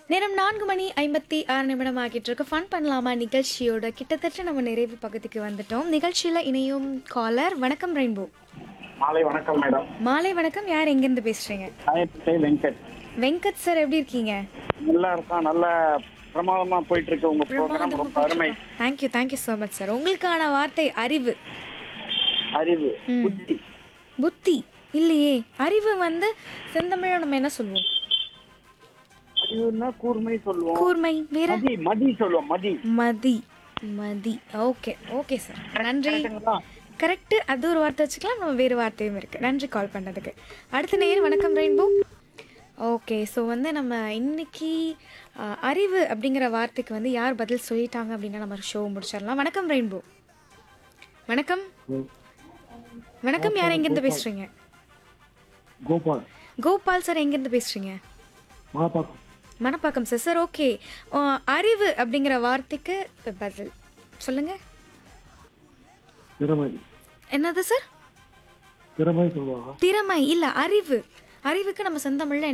நேரம் நான்கு மணி ஐம்பத்தி ஆறு நிமிடம் ஆகிட்டு இருக்கு ஃபன் பண்ணலாமா நிகழ்ச்சியோட கிட்டத்தட்ட நம்ம நிறைவு பகுதிக்கு வந்துட்டோம் நிகழ்ச்சியில் இணையும் காலர் வணக்கம் ரெயின்போ மாலை வணக்கம் மேடம் மாலை வணக்கம் யார் எங்கேருந்து பேசுறீங்க சாயப்பட்டை வெங்கட் வெங்கட் சார் எப்படி இருக்கீங்க நல்லா இருக்கா நல்ல பிரமாதமா போயிட்டு இருக்கு உங்க ப்ரோக்ராம் ரொம்ப அருமை thank you thank you so much sir உங்களுக்கான வார்த்தை அறிவு அறிவு ம். புத்தி புத்தி இல்லையே அறிவு வந்து செந்தமிழ நம்ம என்ன சொல்லுவோம் அறிவுன்னா கூர்மை சொல்லுவோம் கூர்மை வேற மதி மதி சொல்லுவோம் மதி மதி மதி ஓகே ஓகே சார் நன்றி கரெக்ட்டுங்களா? கரெக்டு அது ஒரு வார்த்தை வச்சுக்கலாம் நம்ம வேறு வார்த்தையும் இருக்குது நன்றி கால் பண்ணதுக்கு அடுத்த நேர் வணக்கம் ரெயின்போ ஓகே ஸோ வந்து நம்ம இன்னைக்கு அஹ், அறிவு அப்படிங்கிற வார்த்தைக்கு வந்து யார் பதில் சொல்லிட்டாங்க அப்படின்னா நம்ம ஷோ முடிச்சிடலாம் வணக்கம் ரெயின்போ வணக்கம் வணக்கம் யார் எங்கேருந்து பேசுகிறீங்க கோபால் கோபால் சார் எங்கேருந்து பேசுகிறீங்க Mappakkam Manappakkam sir sir okay அறிவு அப்படிங்கிற வார்த்தைக்கு பதில் சொல்லுங்கள் திறமை என்னது சார் திறமை சொல்லுவாங்க திறமை இல்லை அறிவு அறிவுக்கு நம்ம செந்தமிழில்